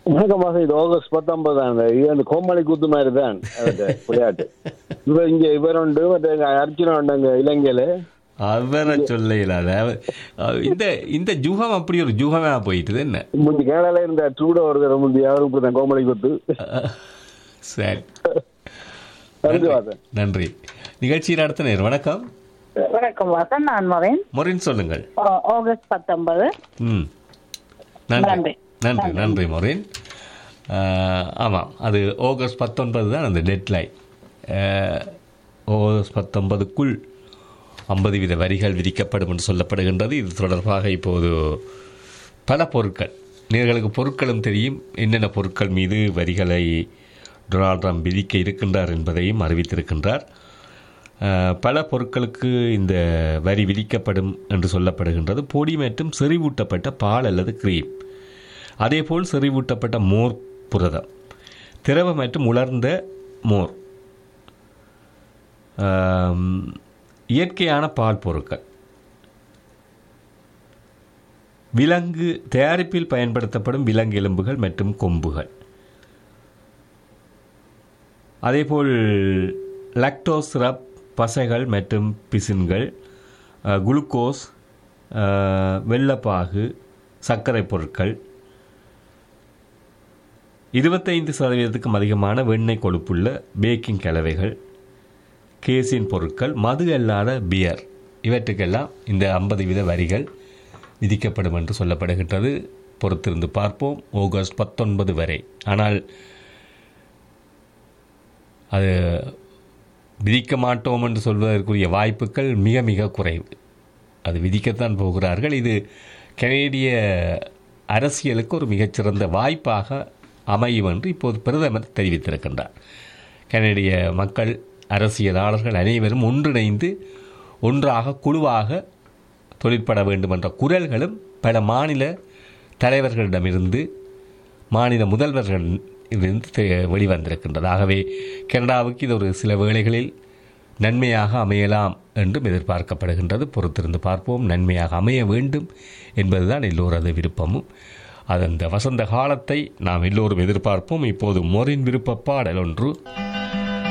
வணக்கம் மாசம் இது ஆகஸ்ட் பத்தொன்பது தான் இது அந்த கோமாளி கூத்து மாதிரி தான் அது விளையாட்டு இவர் இங்க இவர் உண்டு மற்ற எங்க அர்ஜுனா உண்டு அங்க இலங்கையில அவரை சொல்ல இல்லாத இந்த இந்த ஜூகம் அப்படி ஒரு ஜூகமா போயிட்டுது என்ன முந்தி கேரளால இருந்த ட்ரூட ஒரு தடவை முந்தி யாரும் இப்படி தான் கோமாளி கூத்து சரி தெரிஞ்சு பார்த்தேன் நன்றி நிகழ்ச்சியில் அடுத்த நேரம் வணக்கம் வணக்கம் வாசன் நான் வரேன் மொரின் சொல்லுங்கள் ஆ- ஆகஸ்ட் பத்தொன்பது ம் நன்றி நன்றி. நன்றி நன்றி மொரின் ஆமாம் அது ஆகஸ்ட் பத்தொன்பது தான் அந்த டெட்லைன் ஆகஸ்ட் பத்தொன்பதுக்குள் ஐம்பது வித வரிகள் விதிக்கப்படும் என்று சொல்லப்படுகின்றது இது தொடர்பாக இப்போது பல பொருட்கள் நேர்களுக்கு பொருட்களும் தெரியும் என்னென்ன பொருட்கள் மீது வரிகளை டொனால்ட் ட்ரம்ப் விதிக்க இருக்கின்றார் என்பதையும் அறிவித்திருக்கின்றார் அஹ், பல பொருட்களுக்கு இந்த வரி விதிக்கப்படும் என்று சொல்லப்படுகின்றது பொடி மற்றும் செறிவூட்டப்பட்ட பால் அல்லது கிரீம் அதேபோல் செறிவூட்டப்பட்ட மோர் புரதம் திரவ மற்றும் உலர்ந்த மோர் ஆம், இயற்கையான பால் பொருட்கள் விலங்கு தயாரிப்பில் பயன்படுத்தப்படும் விலங்கு எலும்புகள் மற்றும் கொம்புகள் அதேபோல் லாக்டோஸ் சிரப் பசைகள் மற்றும் பிசின்கள் அஹ், குளுக்கோஸ் அஹ், வெள்ளப்பாகு சர்க்கரை பொருட்கள் இருபத்தைந்து சதவீதத்துக்கும் அதிகமான வெண்ணெய் கொழுப்புள்ள பேக்கிங் கலவைகள் கேசின் பொருட்கள் மது அல்லாத பியர் இவற்றுக்கெல்லாம் இந்த ஐம்பது வீத வரிகள் விதிக்கப்படும் என்று சொல்லப்படுகின்றது பொறுத்திருந்து பார்ப்போம் ஆகஸ்ட் பத்தொன்பது வரை ஆனால் அது விதிக்க மாட்டோம் என்று சொல்வதற்குரிய வாய்ப்புகள் மிக மிக குறைவு அது விதிக்கத்தான் போகிறார்கள் இது கனேடிய அரசியலுக்கு ஒரு மிகச்சிறந்த வாய்ப்பாக அமையும் என்று இப்போது பிரதமர் தெரிவித்திருக்கின்றார் கனேடிய மக்கள் அரசியலாளர்கள் அனைவரும் ஒன்றிணைந்து ஒன்றாக குழுவாக தொழிற்பட வேண்டும் என்ற குரல்களும் பல மாநில தலைவர்களிடமிருந்து மாநில முதல்வர்களிலிருந்து தெ- வெளிவந்திருக்கின்றது ஆகவே கனடாவுக்கு இது ஒரு சில வேளைகளில் நன்மையாக அமையலாம் என்றும் எதிர்பார்க்கப்படுகின்றது பொறுத்திருந்து பார்ப்போம் நன்மையாக அமைய வேண்டும் என்பதுதான் எல்லோரது விருப்பமும் அது அந்த வசந்த காலத்தை நாம் எல்லோரும் எதிர்பார்ப்போம் இப்போது மொரின் விருப்ப பாடல் ஒன்று